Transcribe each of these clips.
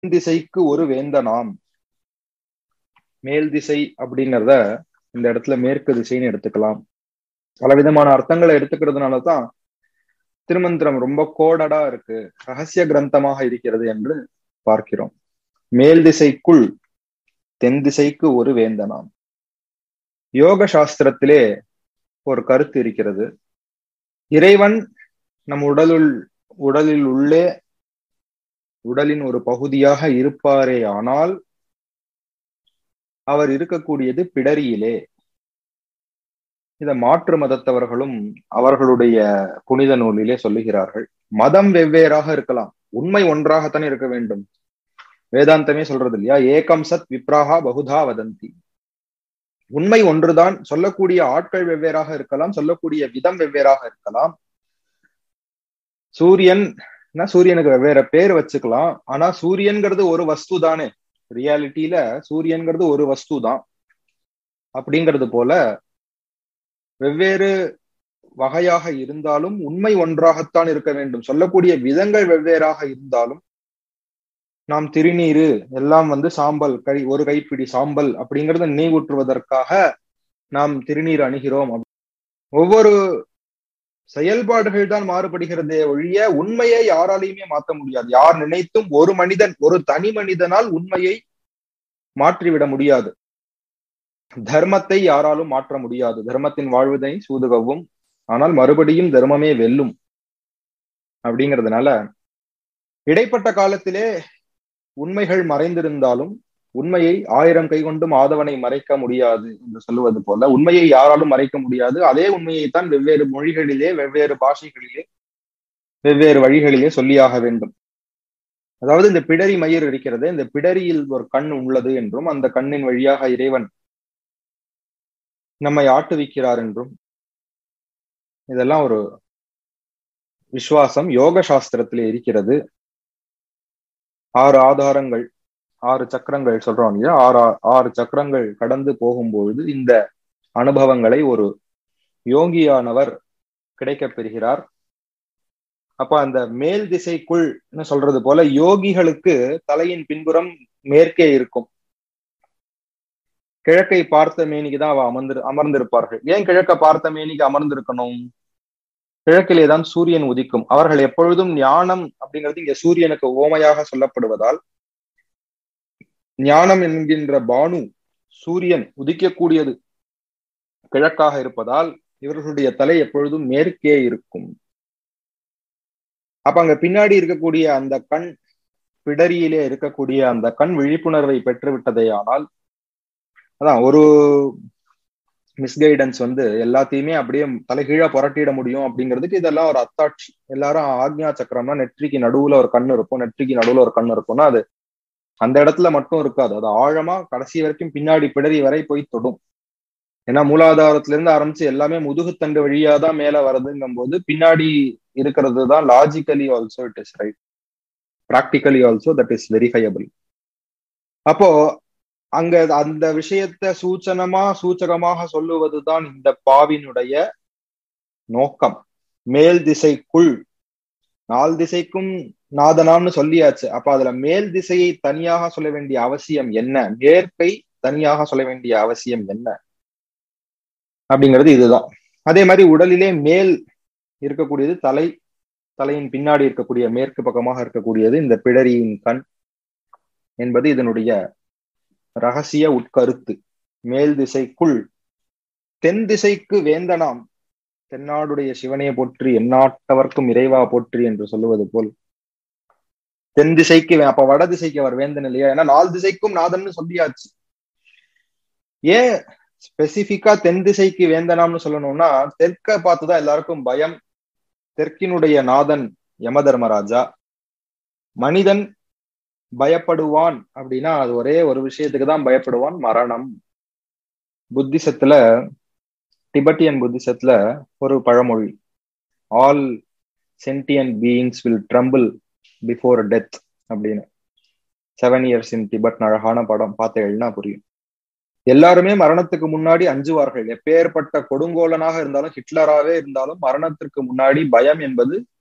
திசைக்கு ஒரு வேந்தனாம் மேல் திசை அப்படிங்கிறத இந்த இடத்துல மேற்கு திசைன்னு எடுத்துக்கலாம் பல விதமான அர்த்தங்களை எடுத்துக்கிறதுனால தான் திருமந்திரம் ரொம்ப கோடடா இருக்கு ரகசிய கிரந்தமாக இருக்கிறது என்று பார்க்கிறோம் மேல் திசைக்குள் தென் திசைக்கு ஒரு வேந்தனாம் யோக சாஸ்திரத்திலே ஒரு கருத்து இருக்கிறது இறைவன் நம் உடலுள் உடலில் உள்ளே உடலின் ஒரு பகுதியாக இருப்பாரே ஆனால் அவர் இருக்கக்கூடியது பிடரியிலே இத மாற்று மதத்தவர்களும் அவர்களுடைய புனித நூலிலே சொல்லுகிறார்கள் மதம் வெவ்வேறாக இருக்கலாம் உண்மை ஒன்றாகத்தான் இருக்க வேண்டும் வேதாந்தமே சொல்றது இல்லையா ஏகம் சத் விப்ராகா பகுதா வதந்தி உண்மை ஒன்றுதான் சொல்லக்கூடிய ஆட்கள் வெவ்வேறாக இருக்கலாம் சொல்லக்கூடிய விதம் வெவ்வேறாக இருக்கலாம் சூரியன் சூரியனுக்கு வெவ்வேறு பேர் வச்சுக்கலாம் ஆனா சூரியன்கிறது ஒரு வஸ்து தானே ரியாலிட்டியில சூரியன்கிறது ஒரு வஸ்து தான் அப்படிங்கிறது போல வெவ்வேறு வகையாக இருந்தாலும் உண்மை ஒன்றாகத்தான் இருக்க வேண்டும் சொல்லக்கூடிய விதங்கள் வெவ்வேறாக இருந்தாலும் நாம் திருநீரு எல்லாம் வந்து சாம்பல் கை ஒரு கைப்பிடி சாம்பல் அப்படிங்கறத நினைவூற்றுவதற்காக நாம் திருநீர் அணுகிறோம் ஒவ்வொரு செயல்பாடுகள் தான் மாறுபடுகிறதே ஒழிய உண்மையை யாராலையுமே மாற்ற முடியாது யார் நினைத்தும் ஒரு மனிதன் ஒரு தனி மனிதனால் உண்மையை மாற்றிவிட முடியாது தர்மத்தை யாராலும் மாற்ற முடியாது தர்மத்தின் வாழ்வதை சூதுகவும் ஆனால் மறுபடியும் தர்மமே வெல்லும் அப்படிங்கிறதுனால இடைப்பட்ட காலத்திலே உண்மைகள் மறைந்திருந்தாலும் உண்மையை ஆயிரம் கை கொண்டும் ஆதவனை மறைக்க முடியாது என்று சொல்லுவது போல உண்மையை யாராலும் மறைக்க முடியாது அதே உண்மையைத்தான் வெவ்வேறு மொழிகளிலே வெவ்வேறு பாஷைகளிலே வெவ்வேறு வழிகளிலே சொல்லியாக வேண்டும் அதாவது இந்த பிடரி மயிர் இருக்கிறது இந்த பிடரியில் ஒரு கண் உள்ளது என்றும் அந்த கண்ணின் வழியாக இறைவன் நம்மை ஆட்டுவிக்கிறார் என்றும் இதெல்லாம் ஒரு விசுவாசம் யோக சாஸ்திரத்திலே இருக்கிறது ஆறு ஆதாரங்கள் ஆறு சக்கரங்கள் சொல்றோம் இல்லையா ஆறு ஆறு சக்கரங்கள் கடந்து போகும்பொழுது இந்த அனுபவங்களை ஒரு யோகியானவர் கிடைக்கப் பெறுகிறார் அப்ப அந்த மேல் திசைக்குள் சொல்றது போல யோகிகளுக்கு தலையின் பின்புறம் மேற்கே இருக்கும் கிழக்கை பார்த்த மேனிக்கு தான் அவ அமர்ந்து அமர்ந்திருப்பார்கள் ஏன் கிழக்க பார்த்த மேனிக்கு அமர்ந்திருக்கணும் கிழக்கிலே தான் சூரியன் உதிக்கும் அவர்கள் எப்பொழுதும் ஞானம் அப்படிங்கிறது இங்க சூரியனுக்கு ஓமையாக சொல்லப்படுவதால் ஞானம் என்கின்ற பானு சூரியன் உதிக்கக்கூடியது கிழக்காக இருப்பதால் இவர்களுடைய தலை எப்பொழுதும் மேற்கே இருக்கும் அப்ப அங்க பின்னாடி இருக்கக்கூடிய அந்த கண் பிடரியிலே இருக்கக்கூடிய அந்த கண் விழிப்புணர்வை பெற்று விட்டதே ஆனால் அதான் ஒரு மிஸ்கைடன்ஸ் வந்து எல்லாத்தையுமே அப்படியே தலைகீழா புரட்டிட முடியும் அப்படிங்கிறதுக்கு இதெல்லாம் ஒரு அத்தாட்சி எல்லாரும் ஆக்ஞா சக்கரம்னா நெற்றிக்கு நடுவுல ஒரு கண் இருக்கும் நெற்றிக்கு நடுவுல ஒரு கண் இருக்கும்னா அது அந்த இடத்துல மட்டும் இருக்காது அது ஆழமா கடைசி வரைக்கும் பின்னாடி பிடரி வரை போய் தொடும் ஏன்னா மூலாதாரத்துல இருந்து ஆரம்பிச்சு எல்லாமே முதுகுத்தண்டு வழியா தான் மேல வருதுங்கும் போது பின்னாடி இருக்கிறது தான் logically also it is right practically also that is verifiable அப்போ அங்க அந்த விஷயத்த சூச்சனமா சூச்சகமாக சொல்லுவதுதான் இந்த பாவினுடைய நோக்கம் மேல் திசைக்குள் நால் திசைக்கும் நாதனாம்னு சொல்லியாச்சு அப்ப அதுல மேல் திசையை தனியாக சொல்ல வேண்டிய அவசியம் என்ன மேற்கை தனியாக சொல்ல வேண்டிய அவசியம் என்ன அப்படிங்கிறது இதுதான் அதே மாதிரி உடலிலே மேல் இருக்கக்கூடியது தலை தலையின் பின்னாடி இருக்கக்கூடிய மேற்கு பக்கமாக இருக்கக்கூடியது இந்த பிடரியின் கண் என்பது இதனுடைய ரகசிய உட்கருத்து மேல் திசைக்குள் தென் திசைக்கு வேந்தனாம் தென்னாடுடைய சிவனையை போற்றி எந்நாட்டவர்க்கும் இறைவா போற்றி என்று சொல்லுவது போல் தென் திசைக்கு அப்ப வட திசைக்கு அவர் வேந்தன் இல்லையா ஏன்னா நாலு திசைக்கும் நாதன்னு சொல்லியாச்சு ஏன் ஸ்பெசிபிக்கா தென் திசைக்கு வேந்தனாம்னு சொல்லணும்னா தெற்க பார்த்துதான் எல்லாருக்கும் பயம் தெற்கினுடைய நாதன் யம தர்மராஜா மனிதன் பயப்படுவான் அப்படின்னா அது ஒரே ஒரு விஷயத்துக்கு தான் பயப்படுவான் மரணம் புத்திசத்துல டிபட்டியன் புத்திசத்துல ஒரு பழமொழி all sentient beings will tremble before death அப்படின்னு செவன் இயர்ஸ் இன் டிபட் அழகான படம் பார்த்து எழுதினா புரியும் எல்லாருமே மரணத்துக்கு முன்னாடி அஞ்சுவார்கள் எப்பேற்பட்ட கொடுங்கோலனாக இருந்தாலும் ஹிட்லராகவே இருந்தாலும் மரணத்திற்கு முன்னாடி பயம் என்பது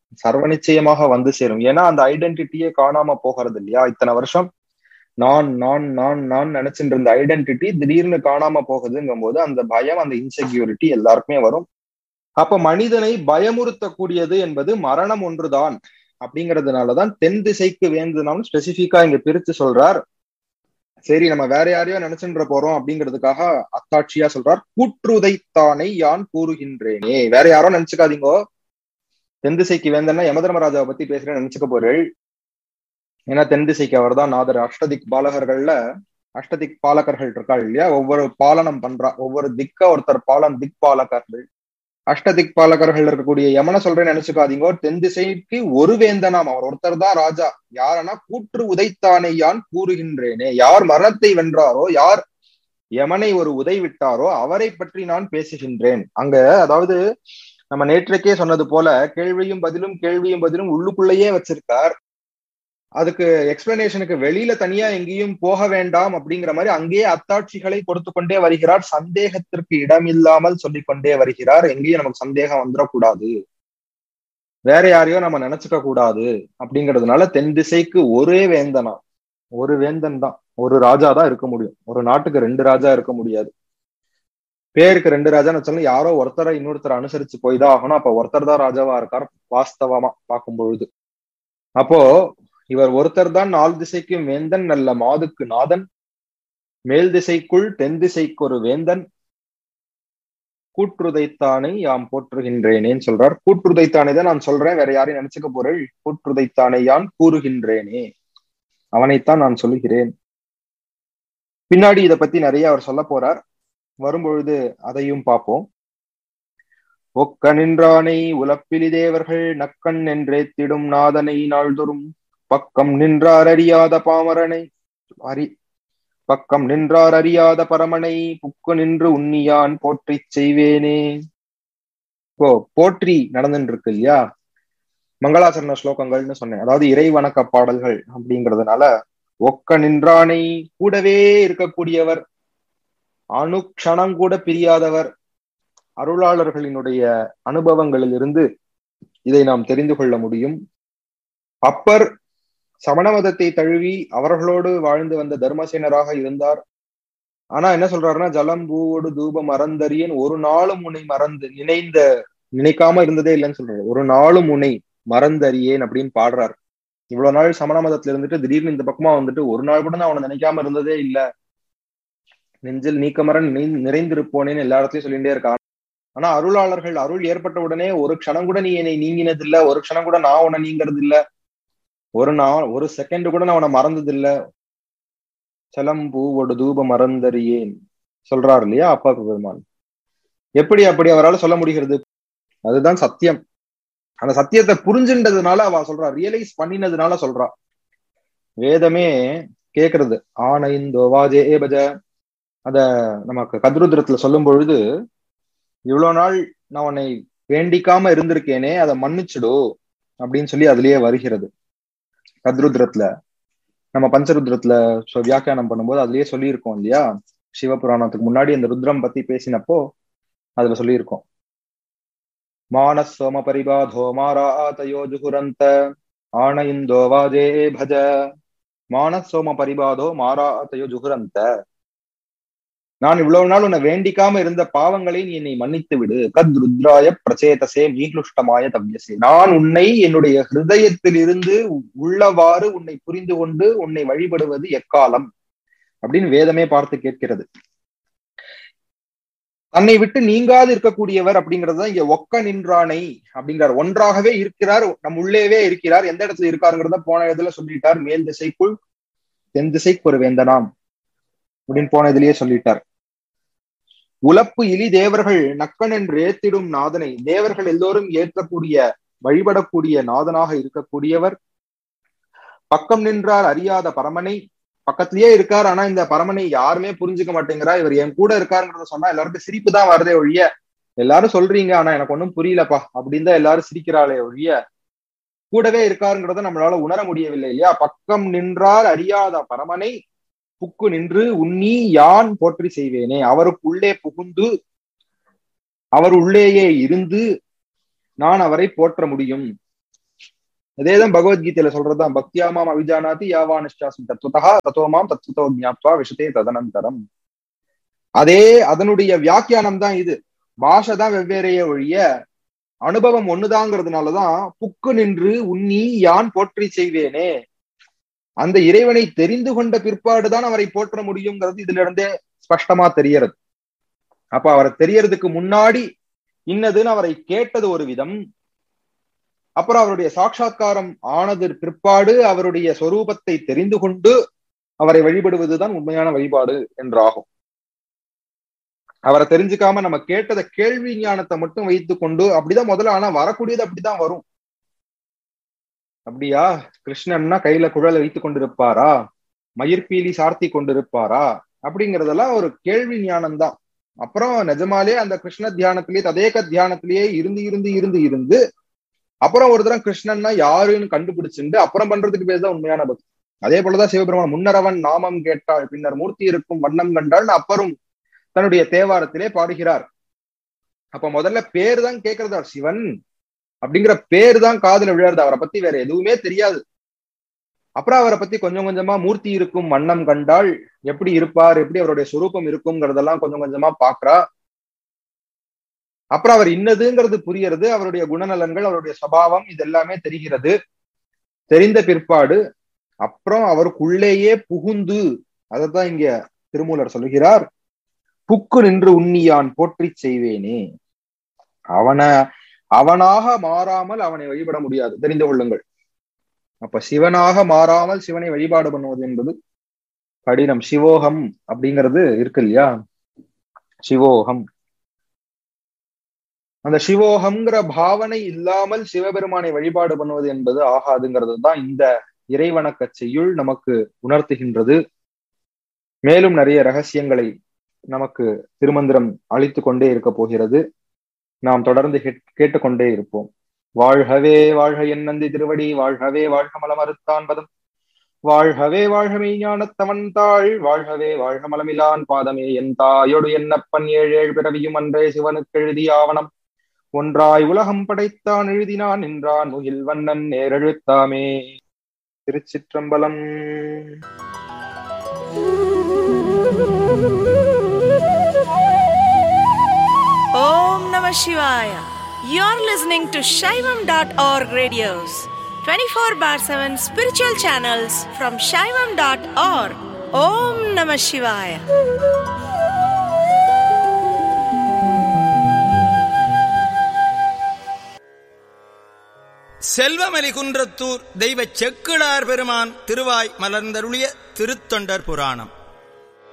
சர்வ நிச்சயமாக வந்து சேரும் ஏன்னா அந்த ஐடென்டிட்டியே காணாம போகிறது இல்லையா இத்தனை வருஷம் நான் நான் நான் நான் நினைச்சிட்டு இருந்த ஐடென்டிட்டி திடீர்னு காணாம போகுதுங்கும் போது அந்த பயம் அந்த இன்செக்யூரிட்டி எல்லாருக்குமே வரும் அப்ப மனிதனை பயமுறுத்தக்கூடியது என்பது மரணம் ஒன்றுதான் அப்படிங்கிறதுனாலதான் தென் திசைக்கு வேந்துனாலும் ஸ்பெசிபிக்கா இங்க பிரித்து சொல்றார் சரி நம்ம வேற யாரையோ நினைச்சுன்ற போறோம் அப்படிங்கிறதுக்காக அத்தாட்சியா சொல்றார் கூற்றுதைத்தானை யான் கூறுகின்றேனே வேற யாரோ நினைச்சுக்காதீங்கோ தென் திசைக்கு வேந்தன்னா யமதர்மராஜாவை பத்தி பேசுறேன்னு நினைச்சுக்க போறேள் ஏன்னா தென் திசைக்கு அவர் தான் நாதர் அஷ்டதிக் பாலகர்கள்ல அஷ்டதிக் பாலகர்கள் இருக்காள் இல்லையா ஒவ்வொரு பாலனம் பண்றா ஒவ்வொரு திக்க ஒருத்தர் பாலன் திக் பாலகர்கள் அஷ்டதிக் பாலகர்கள் இருக்கக்கூடிய யமனை சொல்றேன்னு நினைச்சுக்காதீங்க தென் திசைக்கு ஒரு வேந்தனாம் அவர் ஒருத்தர் தான் ராஜா யாரனா கூற்று உதைத்தானே யான் கூறுகின்றேனே யார் மரணத்தை வென்றாரோ யார் யமனை ஒரு உதை விட்டாரோ அவரை பற்றி நான் பேசுகின்றேன் அங்க அதாவது நம்ம நேற்றைக்கே சொன்னது போல கேள்வியும் பதிலும் கேள்வியும் பதிலும் உள்ளுக்குள்ளேயே வச்சிருக்கார் அதுக்கு எக்ஸ்பிளனேஷனுக்கு வெளியில தனியா எங்கேயும் போக வேண்டாம் அப்படிங்கிற மாதிரி அங்கேயே அத்தாட்சிகளை கொடுத்து கொண்டே வருகிறார் சந்தேகத்திற்கு இடமில்லாமல் சொல்லிக் கொண்டே வருகிறார் எங்கேயும் நமக்கு சந்தேகம் வந்துடக்கூடாது வேற யாரையோ நம்ம நினைச்சுக்க கூடாது அப்படிங்கிறதுனால தென் திசைக்கு ஒரே வேந்தனா ஒரு வேந்தன் தான் ஒரு ராஜா தான் இருக்க முடியும் ஒரு நாட்டுக்கு ரெண்டு ராஜா இருக்க முடியாது பேருக்கு ரெண்டு ராஜான்னு வச்சாலும் யாரோ ஒருத்தரை இன்னொருத்தரை அனுசரிச்சு போய் தான் ஆகணும் அப்ப ஒருத்தர் தான் ராஜாவா இருக்கார் வாஸ்தவமா பார்க்கும் பொழுது அப்போ இவர் ஒருத்தர் தான் நாலு திசைக்கும் வேந்தன் நல்ல மாதுக்கு நாதன் மேல் திசைக்குள் தென் திசைக்கு ஒரு வேந்தன் கூற்றுதைத்தானை யாம் போற்றுகின்றேனேன்னு சொல்றார் கூற்றுதைத்தானே தான் நான் சொல்றேன் வேற யாரையும் நினைச்சுக்க போறேன் கூற்றுதைத்தானே யான் கூறுகின்றேனே அவனைத்தான் நான் சொல்லுகிறேன் பின்னாடி இதை பத்தி நிறைய அவர் சொல்ல போறார் வரும்பொழுது அதையும் பார்ப்போம் ஒக்க நின்றானை உலப்பிலி தேவர்கள் நக்கண் என்றேத்திடும் நாதனை நாள்தொறும் பக்கம் நின்றார் அறியாத பாமரனை அறி பக்கம் நின்றார் அறியாத பரமனை புக்கு நின்று உன்னியான் போற்றி செய்வேனே இப்போ போற்றி நடந்துட்டு இருக்கு இல்லையா மங்களாச்சரண ஸ்லோகங்கள்னு சொன்னேன் அதாவது இறை வணக்க பாடல்கள் அப்படிங்கிறதுனால ஒக்க நின்றானை கூடவே இருக்கக்கூடியவர் அணுக்ஷணம் கூட பிரியாதவர் அருளாளர்களினுடைய அனுபவங்களில் இருந்து இதை நாம் தெரிந்து கொள்ள முடியும் அப்பர் சமண மதத்தை தழுவி அவர்களோடு வாழ்ந்து வந்த தர்மசேனராக இருந்தார் ஆனா என்ன சொல்றாருன்னா ஜலம் பூவோடு தூபம் மறந்தறியன் ஒரு நாளும் உன்னை மறந்து நினைந்த நினைக்காம இருந்ததே இல்லைன்னு சொல்றாரு ஒரு நாளும் உன்னை மறந்தறியேன் அப்படின்னு பாடுறார் இவ்வளவு நாள் சமண மதத்துல இருந்துட்டு திடீர்னு இந்த பக்கமா வந்துட்டு ஒரு நாள் கூட நான் அவனை நினைக்காம இருந்ததே இல்ல நெஞ்சில் நீக்கமரன் நிறைந்திருப்போனேன்னு எல்லா இடத்துலயும் சொல்லிட்டே இருக்கான் ஆனா அருளாளர்கள் அருள் ஏற்பட்ட உடனே ஒரு க்ஷணம் கூட நீ என்னை நீங்கினது இல்ல ஒரு க்ஷணம் கூட நான் உன்னை நீங்கிறது இல்ல ஒரு நாள் ஒரு செகண்ட் கூட நான் உன்னை மறந்தது இல்ல செலம்பூவோட தூப மறந்தறியேன் சொல்றாரு இல்லையா அப்பா பெருமான் எப்படி அப்படி அவரால் சொல்ல முடிகிறது அதுதான் சத்தியம் அந்த சத்தியத்தை புரிஞ்சுன்றதுனால அவ சொல்றா ரியலைஸ் பண்ணினதுனால சொல்றா வேதமே கேக்குறது ஆனைந்தோ வாஜே பஜ அத நமக்கு கத்ருத்ரத்துல சொல்லும் பொழுது இவ்வளவு நாள் நான் உன்னை வேண்டிக்காம இருந்திருக்கேனே அதை மன்னிச்சுடு அப்படின்னு சொல்லி அதுலயே வருகிறது கத்ருத்ரத்துல நம்ம பஞ்சருத்ரத்துல வியாக்கியானம் பண்ணும்போது அதுலயே சொல்லியிருக்கோம் இல்லையா சிவபுராணத்துக்கு முன்னாடி அந்த ருத்ரம் பத்தி பேசினப்போ அதுல சொல்லியிருக்கோம் மானஸ் சோம பரிபாதோ மாராதயோ ஜுகுரந்த ஆனயிந்தோ வாஜே பஜ மானஸ் சோம பரிபாதோ மாராதயோ ஜுகுரந்த நான் இவ்வளவு நாள் உன்னை வேண்டிக்காம இருந்த பாவங்களை நீ என்னை மன்னித்து விடு கத் ருத்ராய பிரச்சேதசே மீக்லுஷ்டமாய தவ்யசே நான் உன்னை என்னுடைய ஹிருதயத்தில் இருந்து உள்ளவாறு உன்னை புரிந்து கொண்டு உன்னை வழிபடுவது எக்காலம் அப்படின்னு வேதமே பார்த்து கேட்கிறது தன்னை விட்டு நீங்காது இருக்கக்கூடியவர் அப்படிங்கறதுதான் இங்க ஒக்க நின்றானை அப்படிங்கிறார் ஒன்றாகவே இருக்கிறார் நம் உள்ளேவே இருக்கிறார் எந்த இடத்துல இருக்காருங்கிறத போன இடத்துல சொல்லிட்டார் மேல் திசைக்குள் தென் திசைக்கு ஒரு வேந்தனாம் அப்படின்னு போன இதுலயே சொல்லிட்டார் உலப்பு இலி தேவர்கள் நக்கன் என்று ஏத்திடும் நாதனை தேவர்கள் எல்லோரும் ஏற்றக்கூடிய வழிபடக்கூடிய நாதனாக இருக்கக்கூடியவர் பக்கம் நின்றார் அறியாத பரமனை பக்கத்திலேயே இருக்கார் ஆனா இந்த பரமனை யாருமே புரிஞ்சுக்க மாட்டேங்கிறா இவர் என் கூட இருக்காருங்கிறத சொன்னா எல்லாருக்கும் சிரிப்பு தான் வருதே ஒழிய எல்லாரும் சொல்றீங்க ஆனா எனக்கு ஒன்றும் புரியலப்பா அப்படின்னு தான் எல்லாரும் சிரிக்கிறாளே ஒழிய கூடவே இருக்காருங்கிறத நம்மளால உணர முடியவில்லை இல்லையா பக்கம் நின்றார் அறியாத பரமனை புக்கு நின்று உன்னி யான் போற்றி செய்வேனே அவருக்குள்ளே புகுந்து அவர் உள்ளேயே இருந்து நான் அவரை போற்ற முடியும் அதேதான் பகவத்கீதையில சொல்றதுதான் பக்தியாமாம் அவிஜானாதி யாவானிஷ்டாஸ்மி தத்துவத்தா தத்துவமாம் தத்துவத்தோ ஜாப்வா விஷதே ததனந்தரம் அதே அதனுடைய வியாக்கியானம் தான் இது பாஷை தான் வெவ்வேறைய ஒழிய அனுபவம் ஒண்ணுதாங்கிறதுனாலதான் புக்கு நின்று உன்னி யான் போற்றி செய்வேனே அந்த இறைவனை தெரிந்து கொண்ட பிற்பாடுதான் அவரை போற்ற முடியுங்கிறது இதுல இருந்தே ஸ்பஷ்டமா தெரியறது அப்ப அவரை தெரியறதுக்கு முன்னாடி இன்னதுன்னு அவரை கேட்டது ஒரு விதம் அப்புறம் அவருடைய சாட்சா்காரம் ஆனது பிற்பாடு அவருடைய சொரூபத்தை தெரிந்து கொண்டு அவரை வழிபடுவதுதான் உண்மையான வழிபாடு என்றாகும் அவரை தெரிஞ்சுக்காம நம்ம கேட்டத கேள்வி ஞானத்தை மட்டும் வைத்துக் கொண்டு அப்படிதான் முதல்ல ஆனா வரக்கூடியது அப்படிதான் வரும் அப்படியா கிருஷ்ணன்னா கையில குழலை வைத்துக் கொண்டிருப்பாரா மயிர்பீலி சார்த்தி கொண்டிருப்பாரா அப்படிங்கறதெல்லாம் ஒரு கேள்வி ஞானம் தான் அப்புறம் நிஜமாலே அந்த கிருஷ்ண தியானத்திலேயே ததேக தியானத்திலேயே இருந்து இருந்து இருந்து இருந்து அப்புறம் ஒரு தரம் கிருஷ்ணன்னா யாருன்னு கண்டுபிடிச்சுட்டு அப்புறம் பண்றதுக்கு பேர் தான் உண்மையான பக்தி அதே போலதான் சிவபெருமான் முன்னரவன் நாமம் கேட்டாள் பின்னர் மூர்த்தி இருக்கும் வண்ணம் கண்டாள் அப்புறம் தன்னுடைய தேவாரத்திலே பாடுகிறார் அப்ப முதல்ல பேர் தான் கேட்கிறதா சிவன் அப்படிங்கிற பேர் தான் காதுல விழறது அவரை பத்தி வேற எதுவுமே தெரியாது அப்புறம் அவரை பத்தி கொஞ்சம் கொஞ்சமா மூர்த்தி இருக்கும் வண்ணம் கண்டால் எப்படி இருப்பார் எப்படி அவருடைய சுரூபம் இருக்குங்கிறதெல்லாம் கொஞ்சம் கொஞ்சமா பாக்குறா அப்புறம் அவர் இன்னதுங்கிறது புரியறது அவருடைய குணநலன்கள் அவருடைய சபாவம் இது எல்லாமே தெரிகிறது தெரிந்த பிற்பாடு அப்புறம் அவருக்குள்ளேயே புகுந்து அதைத்தான் இங்க திருமூலர் சொல்லுகிறார் புக்கு நின்று உண்ணியான் போற்றி செய்வேனே அவன அவனாக மாறாமல் அவனை வழிபட முடியாது தெரிந்து கொள்ளுங்கள் அப்ப சிவனாக மாறாமல் சிவனை வழிபாடு பண்ணுவது என்பது கடினம் சிவோகம் அப்படிங்கிறது இருக்கு இல்லையா சிவோகம் அந்த சிவோகம்ங்கிற பாவனை இல்லாமல் சிவபெருமானை வழிபாடு பண்ணுவது என்பது ஆகாதுங்கிறது தான் இந்த இறைவணக்க செய்யுள் நமக்கு உணர்த்துகின்றது மேலும் நிறைய ரகசியங்களை நமக்கு திருமந்திரம் அளித்து கொண்டே இருக்க போகிறது நாம் தொடர்ந்து கேட்டுக்கொண்டே இருப்போம் வாழ்கவே வாழ்க என் நந்தி திருவடி வாழ்கவே வாழ்க மலமறுத்தான் பதம் வாழ்கவே வாழ்க மெய்ஞானத்தவன் தாள் வாழ்கவே வாழ்க மலமிலான் பாதமே என் தாயோடு என்னப்பன் ஏழு ஏழு பிறவியும் அன்றே சிவனுக்கு எழுதிய ஆவணம் ஒன்றாய் உலகம் படைத்தான் எழுதினான் நின்றான் முகில் வண்ணன் நேரெழுத்தாமே திருச்சிற்றம்பலம் Om Namah Shivaya. You're listening to Shaivam.org radios, 24 bar 7 spiritual channels from Shaivam.org. Om Namah Shivaya. செல்வமலி Kundrathur தெய்வ செக்கிழார் பெருமான் திருவாய் மலர்ந்தருளிய திருத்தொண்டர் புராணம்